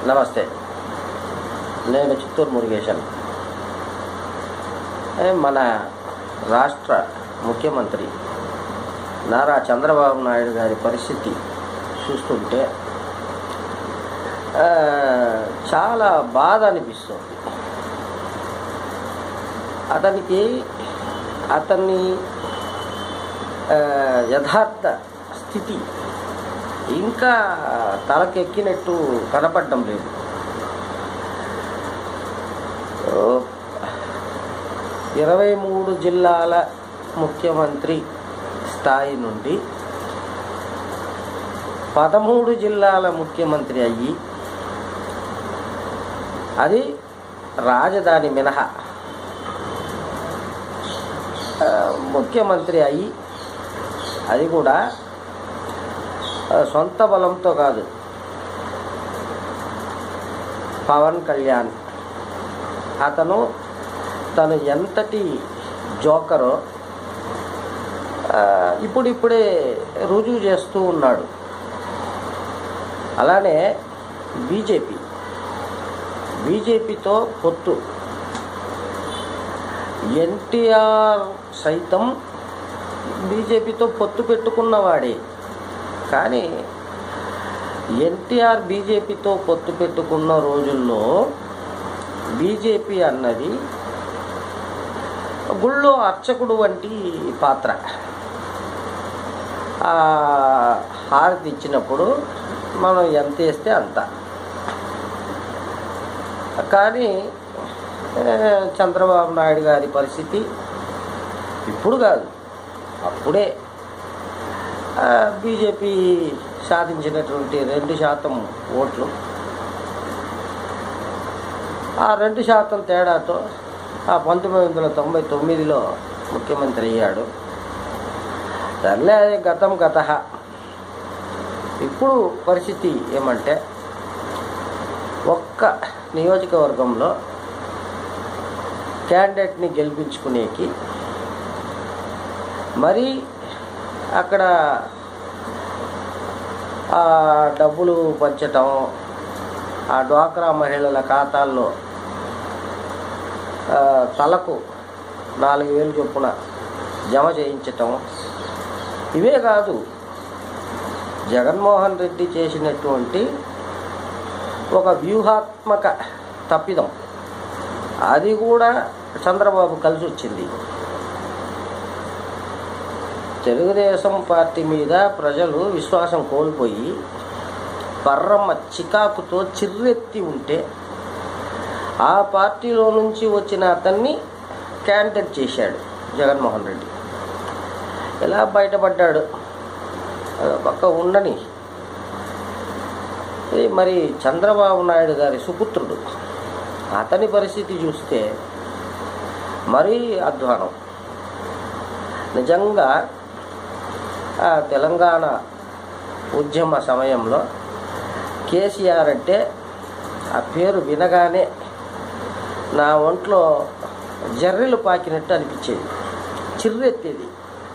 నమస్తే నేను చిత్తూరు మురుగేశన్ ఏ, మన రాష్ట్ర ముఖ్యమంత్రి నారా చంద్రబాబు నాయుడు గారి పరిస్థితి చూస్తుంటే ఆ, చాలా బాధ అనిపిస్తుంది అతనికి అతన్ని ఆ, యథార్థ స్థితి ఇంకా తలకెక్కినట్టు కనపడడం లేదు ఓ, ఇరవై మూడు జిల్లాల ముఖ్యమంత్రి స్థాయి నుండి పదమూడు జిల్లాల ముఖ్యమంత్రి అయ్యి అది రాజధాని మినహా ఆ, ముఖ్యమంత్రి అయ్యి అది కూడా ఆ, సొంత బలంతో కాదు పవన్ కళ్యాణ్ అతను తను ఎంతటి జోకరో ఆ, ఇప్పుడిప్పుడే రుజువు చేస్తూ ఉన్నాడు అలానే బీజేపీ బీజేపీతో పొత్తు ఎన్టీఆర్ సైతం బీజేపీతో పొత్తు పెట్టుకున్నవాడే కానీ ఎన్టీఆర్ బీజేపీతో పొత్తు పెట్టుకున్న రోజుల్లో బీజేపీ అన్నది గుళ్ళో అర్చకుడు వంటి పాత్ర ఆ హారతి ఇచ్చినప్పుడు మనం ఎంత వేస్తే అంత కానీ ఏ, చంద్రబాబు నాయుడు గారి పరిస్థితి ఇప్పుడు కాదు అప్పుడే ఆ, బీజేపీ సాధించినటువంటి రెండు శాతం ఓట్లు ఆ రెండు శాతం తేడాతో ఆ పంతొమ్మిది వందల తొంభై తొమ్మిదిలో ముఖ్యమంత్రి అయ్యాడు సర్లే అది గతం గత ఇప్పుడు పరిస్థితి ఏమంటే ఒక్క నియోజకవర్గంలో క్యాండిడేట్ని గెలిపించుకునేకి మరి అక్కడ ఆ డబ్బులు పంచటం ఆ డ్వాక్రా మహిళల ఖాతాల్లో ఆ, తలకు నాలుగు వేలు చొప్పున జమ చేయించటం ఇవే కాదు జగన్మోహన్ రెడ్డి చేసినటువంటి ఒక వ్యూహాత్మక తప్పిదం అది కూడా చంద్రబాబు కలిసి వచ్చింది తెలుగుదేశం పార్టీ మీద ప్రజలు విశ్వాసం కోల్పోయి పర్రమ్మ చికాకుతో చిర్రెత్తి ఉంటే ఆ పార్టీలో నుంచి వచ్చిన అతన్ని క్యాండిడేట్ చేశాడు జగన్మోహన్ రెడ్డి ఎలా బయటపడ్డాడు అదో పక్క ఉండని ఇది మరి చంద్రబాబు నాయుడు గారి సుపుత్రుడు అతని పరిస్థితి చూస్తే మరీ అధ్వానం నిజంగా ఆ తెలంగాణ ఉద్యమ సమయంలో కేసీఆర్ అంటే ఆ పేరు వినగానే నా ఒంట్లో జర్రెలు పాకినట్టు అనిపించేది చిర్రెత్తేది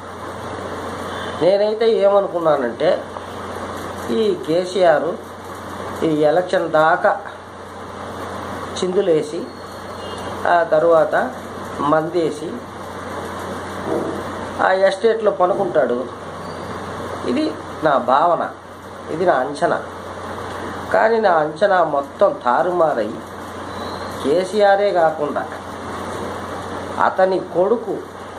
నేనైతే ఏమనుకున్నానంటే ఈ కేసీఆర్ ఈ ఎలక్షన్ దాకా చిందులేసి ఆ తరువాత మందేసి ఆ ఎస్టేట్లో పనుకుంటాడు ఇది నా భావన ఇది నా అంచనా కానీ నా అంచనా మొత్తం తారుమారై కేసీఆరే కాకుండా అతని కొడుకు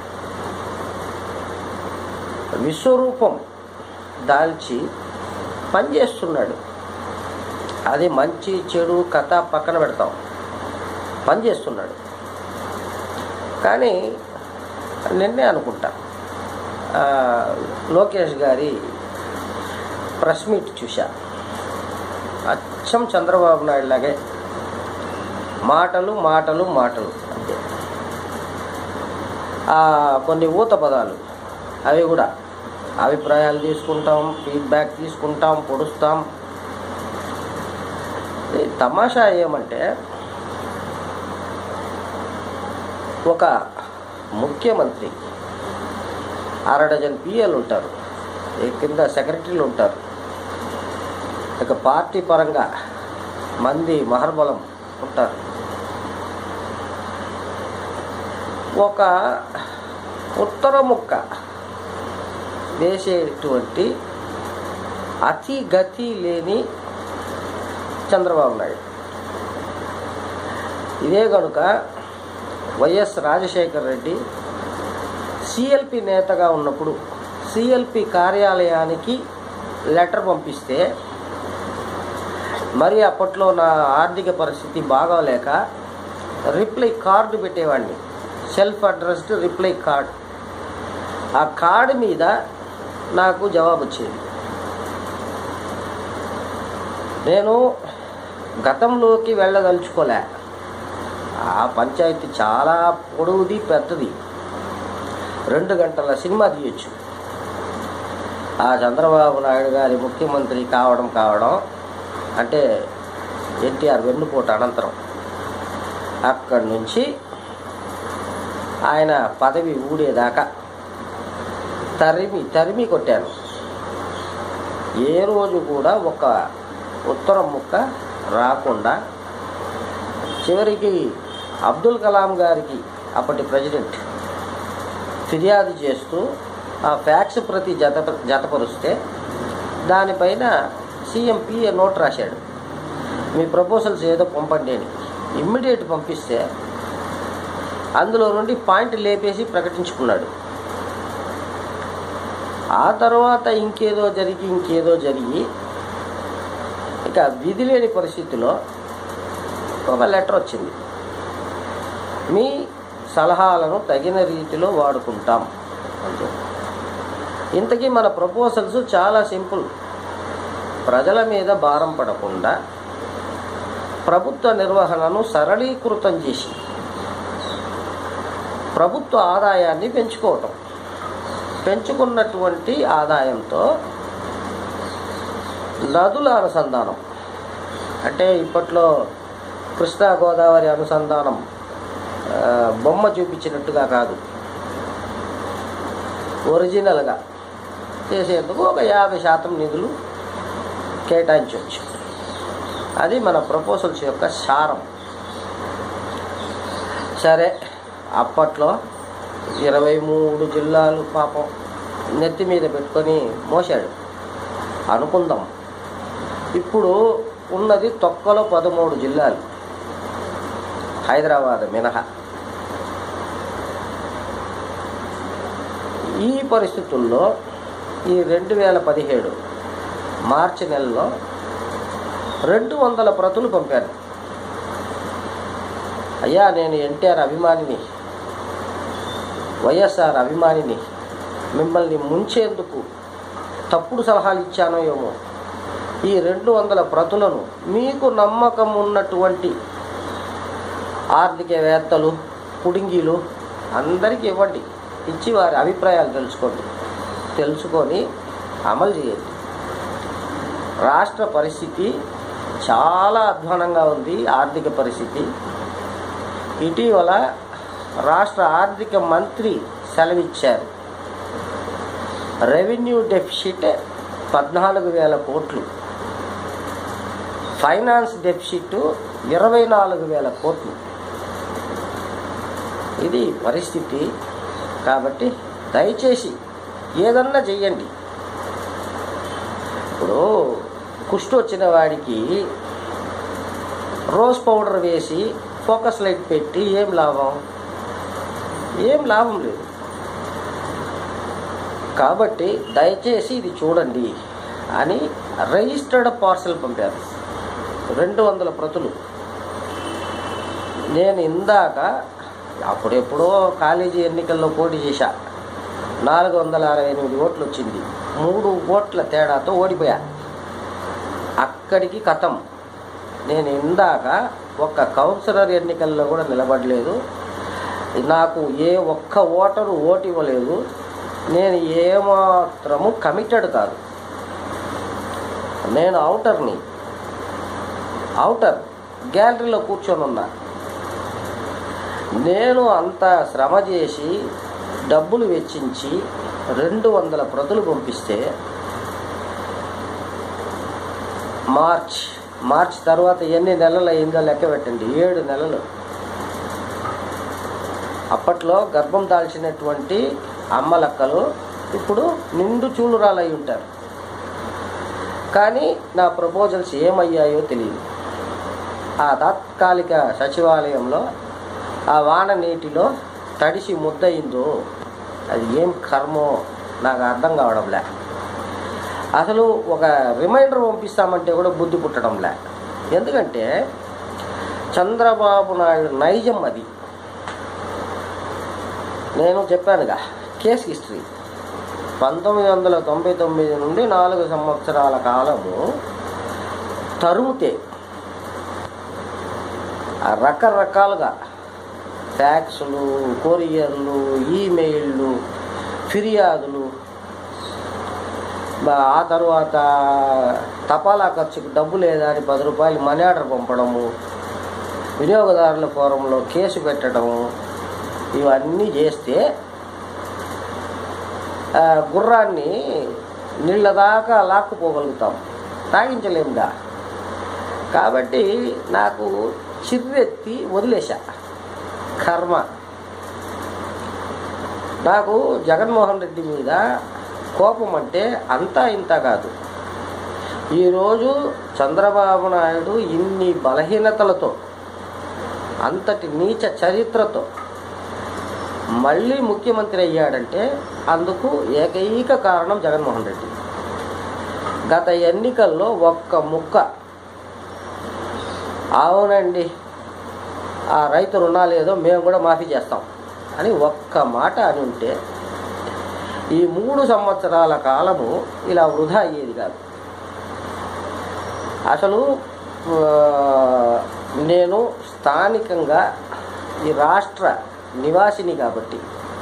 విశ్వరూపం దాల్చి పనిచేస్తున్నాడు అది మంచి చెడు కథ పక్కన పెడతాం పనిచేస్తున్నాడు కానీ నిన్నే అనుకుంటా ఆ, లోకేష్ గారి ప్రెస్ మీట్ చూశా అచ్చం చంద్రబాబు నాయుడు లాగే మాటలు మాటలు మాటలు అంతే ఆ, కొన్ని ఊత పదాలు అవి కూడా అభిప్రాయాలు తీసుకుంటాం ఫీడ్బ్యాక్ తీసుకుంటాం పొడుస్తాం ఈ తమాషా ఏమంటే ఒక ముఖ్యమంత్రి అర డజన్ పిఎల్ ఉంటారు ఈ కింద సెక్రటరీలు ఉంటారు ఇక పార్టీ పరంగా మంది మహర్బలం ఉంటారు ఒక ఉత్తర ముక్క వేసేటువంటి అతి గతి లేని చంద్రబాబు నాయుడు ఇదే కనుక వైఎస్ రాజశేఖర్ రెడ్డి సిఎల్పి నేతగా ఉన్నప్పుడు సిఎల్పి కార్యాలయానికి లెటర్ పంపిస్తే మరి అప్పట్లో నా ఆర్థిక పరిస్థితి బాగోలేక రిప్లై కార్డు పెట్టేవాడిని సెల్ఫ్ అడ్రస్డ్ రిప్లై కార్డ్ ఆ కార్డు మీద నాకు జవాబు వచ్చేది నేను గతంలోకి వెళ్ళదలుచుకోలే ఆ పంచాయతీ చాలా పొడవుది పెద్దది రెండు గంటల సినిమా తీయచ్చు ఆ చంద్రబాబు నాయుడు గారి ముఖ్యమంత్రి కావడం కావడం అంటే ఎన్టీఆర్ వెన్నుపోటు అనంతరం అక్కడి నుంచి ఆయన పదవి ఊడేదాకా తరిమి తరిమి కొట్టాను ఏ రోజు కూడా ఒక ఉత్తరం ముక్క రాకుండా చివరికి అబ్దుల్ కలాం గారికి అప్పటి ప్రెసిడెంట్ ఫిర్యాదు చేస్తూ ఆ ఫ్యాక్స్ ప్రతి జత జతపరుస్తే దానిపైన సీఎం పిఏ నోట్ రాశాడు మీ ప్రపోజల్స్ ఏదో పంపండి అని ఇమ్మీడియట్ పంపిస్తే అందులో నుండి పాయింట్ లేపేసి ప్రకటించుకున్నాడు ఆ తర్వాత ఇంకేదో జరిగి ఇంకేదో జరిగి ఇక విధి లేని పరిస్థితిలో ఒక లెటర్ వచ్చింది మీ సలహాలను తగిన రీతిలో వాడుకుంటాం అంతే ఇంతకీ మన ప్రపోజల్స్ చాలా సింపుల్ ప్రజల మీద భారం పడకుండా ప్రభుత్వ నిర్వహణను సరళీకృతం చేసి ప్రభుత్వ ఆదాయాన్ని పెంచుకోవటం పెంచుకున్నటువంటి ఆదాయంతో నదుల అనుసంధానం అంటే ఇప్పట్లో కృష్ణా గోదావరి అనుసంధానం ఆ, బొమ్మ చూపించినట్టుగా కాదు ఒరిజినల్గా చేసేందుకు ఒక యాభై శాతం నిధులు కేటాయించవచ్చు అది మన ప్రపోజల్స్ యొక్క సారం సరే అప్పట్లో ఇరవై మూడు జిల్లాలు పాపం నెత్తి మీద పెట్టుకొని మోసాడు అనుకుందాం ఇప్పుడు ఉన్నది తొక్కలో పదమూడు జిల్లాలు హైదరాబాద్ మినహా ఈ పరిస్థితుల్లో ఈ రెండు వేల పదిహేడు మార్చి నెలలో రెండు వందల ప్రతులు పంపాను అయ్యా నేను ఎన్టీఆర్ అభిమానిని వైఎస్ఆర్ అభిమానిని మిమ్మల్ని ముంచేందుకు తప్పుడు సలహాలు ఇచ్చానో ఏమో ఈ రెండు వందల ప్రతులను మీకు నమ్మకం ఉన్నటువంటి ఆర్థికవేత్తలు పుడింగీలు అందరికీ ఇవ్వండి ఇచ్చి వారి అభిప్రాయాలు తెలుసుకోండి తెలుసుకొని అమలు చేయండి రాష్ట్ర పరిస్థితి చాలా అధ్వానంగా ఉంది ఆర్థిక పరిస్థితి ఇటీవల రాష్ట్ర ఆర్థిక మంత్రి సెలవిచ్చారు రెవెన్యూ డెఫిసిట్ పద్నాలుగు వేల కోట్లు ఫైనాన్స్ డెఫిసిట్ ఇరవై నాలుగు వేల కోట్లు ఇది పరిస్థితి కాబట్టి దయచేసి ఏదన్నా చెయ్యండి ఇప్పుడు కుష్టు వచ్చిన వాడికి రోజ్ పౌడర్ వేసి ఫోకస్ లైట్ పెట్టి ఏం లాభం ఏం లాభం లేదు కాబట్టి దయచేసి ఇది చూడండి అని రిజిస్టర్డ్ పార్సల్ పంపారు రెండు వందల ప్రతులు నేను ఇందాక అప్పుడెప్పుడో కాలేజీ ఎన్నికల్లో పోటీ చేశా నాలుగు వందల అరవై ఎనిమిది ఓట్లు వచ్చింది మూడు ఓట్ల తేడాతో ఓడిపోయా అక్కడికి కథం నేను ఇందాక ఒక్క కౌన్సిలర్ ఎన్నికల్లో కూడా నిలబడలేదు నాకు ఏ ఒక్క ఓటరు ఓటు ఇవ్వలేదు నేను ఏమాత్రము కమిటెడ్ కాదు నేను అవుటర్ని అవుటర్ గ్యాలరీలో కూర్చొని ఉన్నా నేను అంత శ్రమ చేసి డబ్బులు వెచ్చించి రెండు వందల ప్రతులు పంపిస్తే మార్చ్ మార్చి తర్వాత ఎన్ని నెలలు అయిందో లెక్క పెట్టండి ఏడు నెలలు అప్పట్లో గర్భం దాల్చినటువంటి అమ్మలక్కలు ఇప్పుడు నిండు చూలురాలు అయి ఉంటారు కానీ నా ప్రపోజల్స్ ఏమయ్యాయో తెలియదు ఆ తాత్కాలిక సచివాలయంలో ఆ వాన నీటిలో తడిసి ముద్దయిందో అది ఏం కర్మో నాకు అర్థం కావడంలే అసలు ఒక రిమైండర్ పంపిస్తామంటే కూడా బుద్ధి పుట్టడంలే ఎందుకంటే చంద్రబాబు నాయుడు నైజం అది నేను చెప్పానుగా కేస్ హిస్టరీ పంతొమ్మిది వందల తొంభై తొమ్మిది నుండి నాలుగు సంవత్సరాల కాలము తరుముతే ఆ రకరకాలుగా ఫ్యాక్సులు కొరియర్లు ఈమెయిళ్ళు ఫిర్యాదులు బా- ఆ తర్వాత తపాలా ఖర్చుకు డబ్బు లేదా అని పది రూపాయలు మనీ ఆర్డర్ పంపడము వినియోగదారుల ఫోరంలో కేసు పెట్టడము ఇవన్నీ చేస్తే ఆ, గుర్రాన్ని నీళ్ళ దాకా లాక్కుపోగలుగుతాం తాగించలేముగా కాబట్టి నాకు చిర్రెత్తి వదిలేశా కర్మ నాకు జగన్మోహన్ రెడ్డి మీద కోపం అంటే అంతా ఇంత కాదు ఈరోజు చంద్రబాబు నాయుడు ఇన్ని బలహీనతలతో అంతటి నీచ చరిత్రతో మళ్ళీ ముఖ్యమంత్రి అయ్యాడంటే అందుకు ఏకైక కారణం జగన్మోహన్ రెడ్డి గత ఎన్నికల్లో ఒక్క ముక్క అవునండి ఆ రైతు రుణాలు ఏదో మేము కూడా మాఫీ చేస్తాం అని ఒక్క మాట అని ఉంటే ఈ మూడు సంవత్సరాల కాలము ఇలా వృధా అయ్యేది కాదు అసలు ఆ, నేను స్థానికంగా ఈ రాష్ట్ర నివాసిని కాబట్టి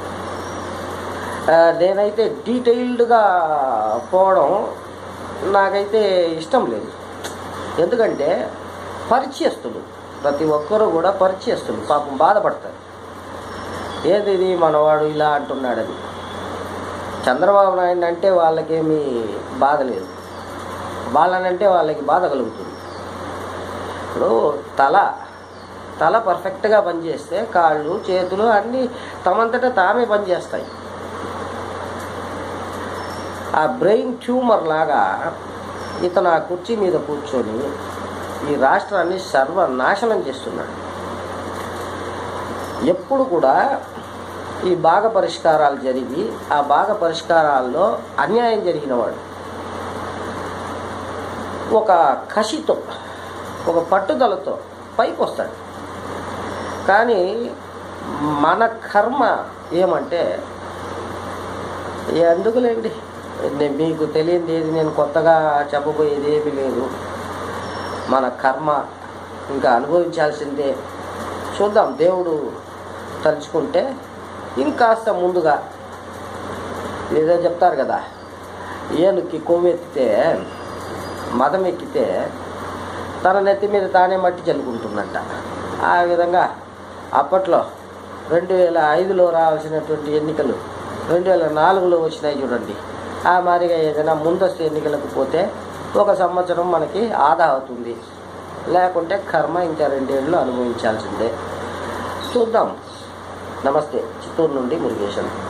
ఆ, నేనైతే డీటెయిల్డ్గా పోవడం నాకైతే ఇష్టం లేదు ఎందుకంటే పరిచయస్తులు ప్రతి ఒక్కరూ కూడా పరిచయస్తులు పాపం బాధపడతారు ఏది ఇది మనవాడు ఇలా అంటున్నాడని చంద్రబాబు నాయుడు అంటే వాళ్ళకేమీ బాధ లేదు వాళ్ళనంటే వాళ్ళకి బాధ కలుగుతుంది ఇప్పుడు తల తల పర్ఫెక్ట్గా పనిచేస్తే కాళ్ళు చేతులు అన్నీ తమంతటా తామే పనిచేస్తాయి ఆ బ్రెయిన్ ట్యూమర్ లాగా ఇతను ఆ కుర్చీ మీద కూర్చొని ఈ రాష్ట్రాన్ని సర్వనాశనం చేస్తున్నాడు ఎప్పుడు కూడా ఈ భాగ పరిష్కారాలు జరిగి ఆ భాగ పరిష్కారాల్లో అన్యాయం జరిగినవాడు ఒక కసితో ఒక పట్టుదలతో పైకి వస్తాడు కానీ మన కర్మ ఏమంటే ఎందుకులేండి నేను మీకు తెలియంది ఏది నేను కొత్తగా చెప్పబోయేది ఏమీ లేదు మన కర్మ ఇంకా అనుభవించాల్సిందే చూద్దాం దేవుడు తలుచుకుంటే ఇంకాస్త ముందుగా ఏదో చెప్తారు కదా ఏనుక్కి కొవ్వెత్తితే మదం ఎక్కితే తన నెత్తి మీద తానే మట్టి చల్లుకుంటుందంట ఆ విధంగా అప్పట్లో రెండు వేల ఐదులో రావాల్సినటువంటి ఎన్నికలు రెండు వేల నాలుగులో వచ్చినాయి చూడండి ఆ మాదిరిగా ఏదైనా ముందస్తు ఎన్నికలకు పోతే ఒక సంవత్సరం మనకి ఆదా అవుతుంది లేకుంటే కర్మ ఇంకా రెండేళ్ళు అనుభవించాల్సిందే చూద్దాం నమస్తే చిత్తూరు నుండి మురుగేశన్